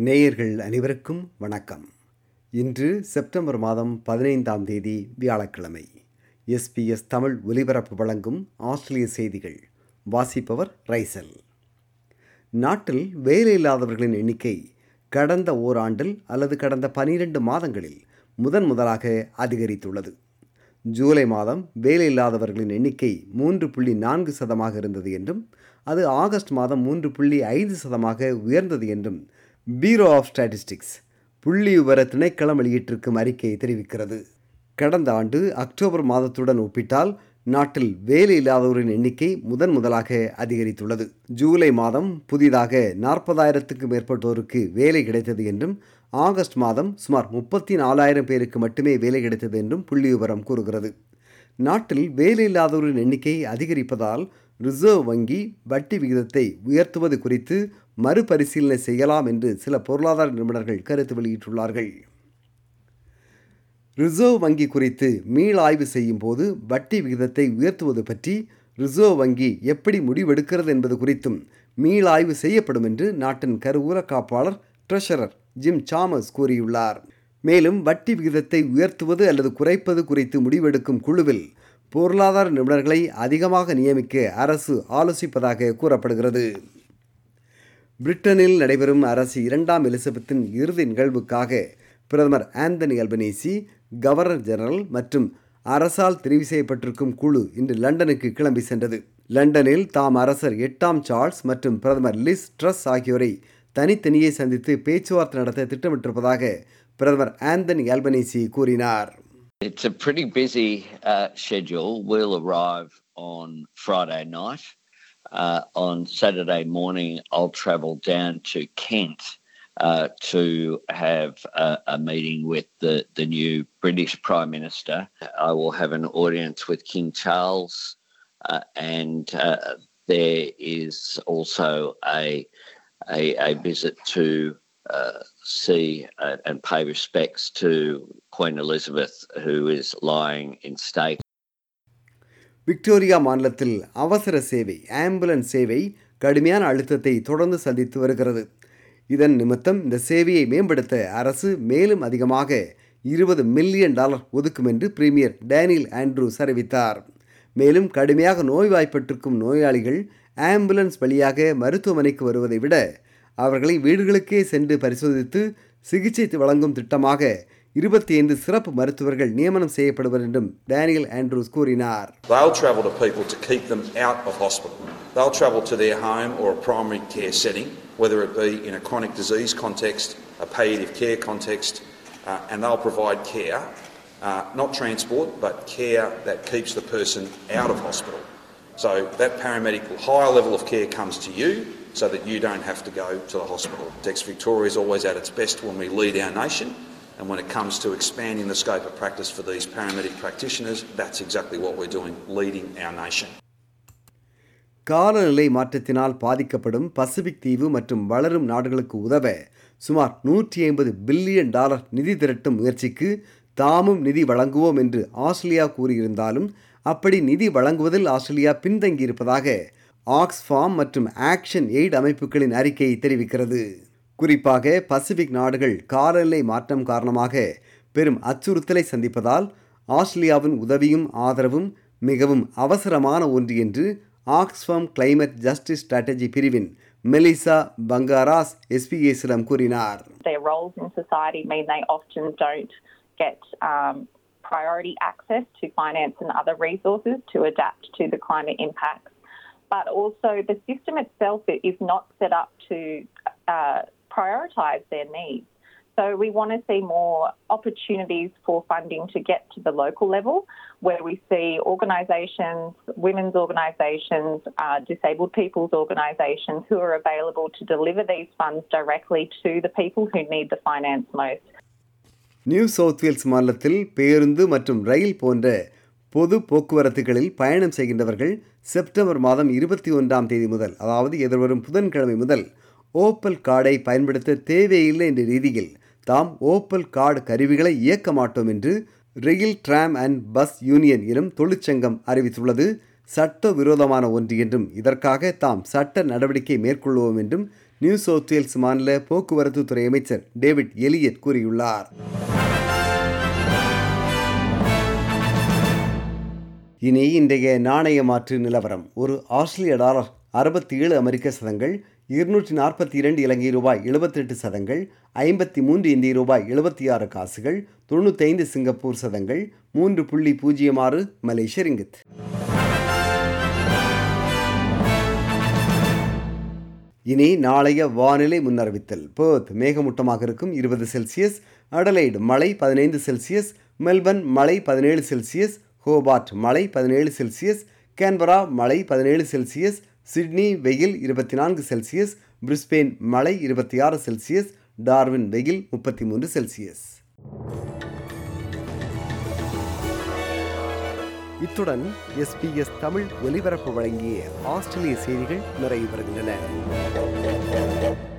நேயர்கள் அனைவருக்கும் வணக்கம் இன்று செப்டம்பர் மாதம் பதினைந்தாம் தேதி வியாழக்கிழமை எஸ்பிஎஸ் தமிழ் ஒலிபரப்பு வழங்கும் ஆஸ்திரேலிய செய்திகள் வாசிப்பவர் ரைசல் நாட்டில் வேலையில்லாதவர்களின் எண்ணிக்கை கடந்த ஓராண்டில் அல்லது கடந்த பனிரெண்டு மாதங்களில் முதன் முதலாக அதிகரித்துள்ளது ஜூலை மாதம் வேலையில்லாதவர்களின் எண்ணிக்கை மூன்று புள்ளி நான்கு சதமாக இருந்தது என்றும் அது ஆகஸ்ட் மாதம் மூன்று புள்ளி ஐந்து சதமாக உயர்ந்தது என்றும் பீரோ ஆஃப் ஸ்டாட்டிஸ்டிக்ஸ் புள்ளி விவர திணைக்களம் வெளியிட்டிருக்கும் அறிக்கை தெரிவிக்கிறது கடந்த ஆண்டு அக்டோபர் மாதத்துடன் ஒப்பிட்டால் நாட்டில் வேலை இல்லாதோரின் எண்ணிக்கை முதன் முதலாக அதிகரித்துள்ளது ஜூலை மாதம் புதிதாக நாற்பதாயிரத்துக்கு மேற்பட்டோருக்கு வேலை கிடைத்தது என்றும் ஆகஸ்ட் மாதம் சுமார் முப்பத்தி நாலாயிரம் பேருக்கு மட்டுமே வேலை கிடைத்தது என்றும் புள்ளி விவரம் கூறுகிறது நாட்டில் வேலையில்லாதோரின் எண்ணிக்கை அதிகரிப்பதால் ரிசர்வ் வங்கி வட்டி விகிதத்தை உயர்த்துவது குறித்து மறுபரிசீலனை செய்யலாம் என்று சில பொருளாதார நிபுணர்கள் கருத்து வெளியிட்டுள்ளார்கள் ரிசர்வ் வங்கி குறித்து மீளாய்வு செய்யும் போது வட்டி விகிதத்தை உயர்த்துவது பற்றி ரிசர்வ் வங்கி எப்படி முடிவெடுக்கிறது என்பது குறித்தும் மீளாய்வு செய்யப்படும் என்று நாட்டின் கருவூல காப்பாளர் ட்ரெஷரர் ஜிம் சாமஸ் கூறியுள்ளார் மேலும் வட்டி விகிதத்தை உயர்த்துவது அல்லது குறைப்பது குறித்து முடிவெடுக்கும் குழுவில் பொருளாதார நிபுணர்களை அதிகமாக நியமிக்க அரசு ஆலோசிப்பதாக கூறப்படுகிறது பிரிட்டனில் நடைபெறும் அரசு இரண்டாம் எலிசபெத்தின் இறுதி நிகழ்வுக்காக பிரதமர் ஆந்தனி அல்பனீசி கவர்னர் ஜெனரல் மற்றும் அரசால் தெரிவு செய்யப்பட்டிருக்கும் குழு இன்று லண்டனுக்கு கிளம்பி சென்றது லண்டனில் தாம் அரசர் எட்டாம் சார்ல்ஸ் மற்றும் பிரதமர் லிஸ் ட்ரஸ் ஆகியோரை தனித்தனியே சந்தித்து பேச்சுவார்த்தை நடத்த திட்டமிட்டிருப்பதாக பிரதமர் ஆந்தனி அல்பனீசி கூறினார் It's a pretty busy uh, schedule. We'll arrive on Friday night. Uh, on Saturday morning, I'll travel down to Kent uh, to have a, a meeting with the, the new British Prime Minister. I will have an audience with King Charles, uh, and uh, there is also a, a, a visit to uh, see uh, and pay respects to Queen Elizabeth, who is lying in state. Victoria மாநிலத்தில் அவசர சேவை ambulance சேவை கடுமையான அழுத்தத்தை தொடர்ந்து சந்தித்து வருகிறது இதன் நிமித்தம் இந்த சேவையை மேம்படுத்த அரசு மேலும் அதிகமாக இருபது மில்லியன் டாலர் ஒதுக்கும் என்று பிரீமியர் டேனியல் ஆண்ட்ரூஸ் அறிவித்தார் மேலும் கடுமையாக நோய்வாய்ப்பட்டிருக்கும் நோயாளிகள் ஆம்புலன்ஸ் வழியாக மருத்துவமனைக்கு வருவதை விட அவர்களை வீடுகளுக்கே சென்று பரிசோதித்து சிகிச்சை வழங்கும் திட்டமாக இருபத்தி ஐந்து சிறப்பு மருத்துவர்கள் நியமனம் செய்யப்படுவர் என்றும் டேனியல் ஆண்ட்ரூஸ் கூறினார் They'll travel to people to keep them out of hospital. They'll travel to their home or a primary care setting, whether it be in a chronic disease context, a palliative care context, uh, and they'll provide care, uh, not transport, but care that keeps the person out of hospital. So that paramedic higher level of care comes to you so that you don't have to go to the hospital. Dex Victoria is always at its best when we lead our nation. And when it comes to expanding the scope of practice for these paramedic practitioners, that's exactly what we're doing, leading our nation. காலநிலை மாற்றத்தினால் பாதிக்கப்படும் Pacific தீவு மற்றும் வளரும் நாடுகளுக்கு உதவ சுமார் நூற்றி ஐம்பது பில்லியன் டாலர் நிதி திரட்டும் முயற்சிக்கு தாமும் நிதி வழங்குவோம் என்று ஆஸ்திரேலியா கூறியிருந்தாலும் அப்படி நிதி வழங்குவதில் ஆஸ்திரேலியா பின்தங்கியிருப்பதாக ஆக்ஸ்ஃபார்ம் மற்றும் ஆக்ஷன் எய்ட் அமைப்புகளின் அறிக்கை தெரிவிக்கிறது குறிப்பாக பசிபிக் நாடுகள் காலநிலை மாற்றம் காரணமாக பெரும் அச்சுறுத்தலை சந்திப்பதால் ஆஸ்திரேலியாவின் உதவியும் ஆதரவும் மிகவும் அவசரமான ஒன்று என்று ஆக்ஸ்ஃபார்ம் கிளைமேட் ஜஸ்டிஸ் ஸ்ட்ராட்டஜி பிரிவின் மெலிசா பங்காராஸ் எஸ்பிஎஸிடம் கூறினார் Their roles in society mean they often don't get um, priority access to finance and other resources to adapt to the climate impacts. But also, the system itself is not set up to uh, prioritise their needs. So we want to see more opportunities for funding to get to the local level, where we see organisations, women's organisations, uh, disabled people's organisations who are available to deliver these funds directly to the people who need the finance most. New South Wales மாநிலத்தில் பேருந்து மற்றும் ரயில் போன்ற பொது போக்குவரத்துகளில் பயணம் செய்கின்றவர்கள் September மாதம் இருபத்தி ஒன்றாம் தேதி முதல் அதாவது எதிர்வரும் புதன்கிழமை முதல் ஓப்பல் கார்டை பயன்படுத்த தேவையில்லை என்ற ரீதியில் தாம் ஓப்பல் கார்டு கருவிகளை இயக்க மாட்டோம் என்று rail tram and bus union எனும் தொழிற்சங்கம் அறிவித்துள்ளது சட்ட விரோதமான ஒன்று என்றும் இதற்காக தாம் சட்ட நடவடிக்கை மேற்கொள்வோம் என்றும் நியூ சவுத் வேல்ஸ் மாநில போக்குவரத்து துறை அமைச்சர் டேவிட் எலியட் கூறியுள்ளார் இனி இன்றைய நாணய மாற்று நிலவரம் ஒரு ஆஸ்திரேலிய டாலர் அறுபத்தி ஏழு அமெரிக்க சதங்கள் இருநூற்றி நாற்பத்தி இரண்டு இலங்கை ரூபாய் எழுபத்தெட்டு சதங்கள் ஐம்பத்தி மூன்று இந்திய ரூபாய் எழுபத்தி ஆறு காசுகள் தொண்ணூத்தைந்து சிங்கப்பூர் சதங்கள் மூன்று புள்ளி பூஜ்ஜியம் ஆறு மலேசிய ரிங்கித் இனி நாளைய வானிலை முன்னறிவித்தல் பேர்த் மேகமூட்டமாக இருக்கும் இருபது செல்சியஸ் அடலைடு மழை பதினைந்து செல்சியஸ் மெல்பர்ன் மழை பதினேழு செல்சியஸ் ஹோபார்ட் மழை பதினேழு செல்சியஸ் கேன்பரா மழை பதினேழு செல்சியஸ் சிட்னி வெயில் இருபத்தி நான்கு செல்சியஸ் பிரிஸ்பெயின் மழை இருபத்தி ஆறு செல்சியஸ் டார்வின் வெயில் முப்பத்தி மூன்று செல்சியஸ் இத்துடன் எஸ்பிஎஸ் தமிழ் ஒலிபரப்பு வழங்கிய ஆஸ்திரேலிய செய்திகள் நிறைவு பெறுகின்றன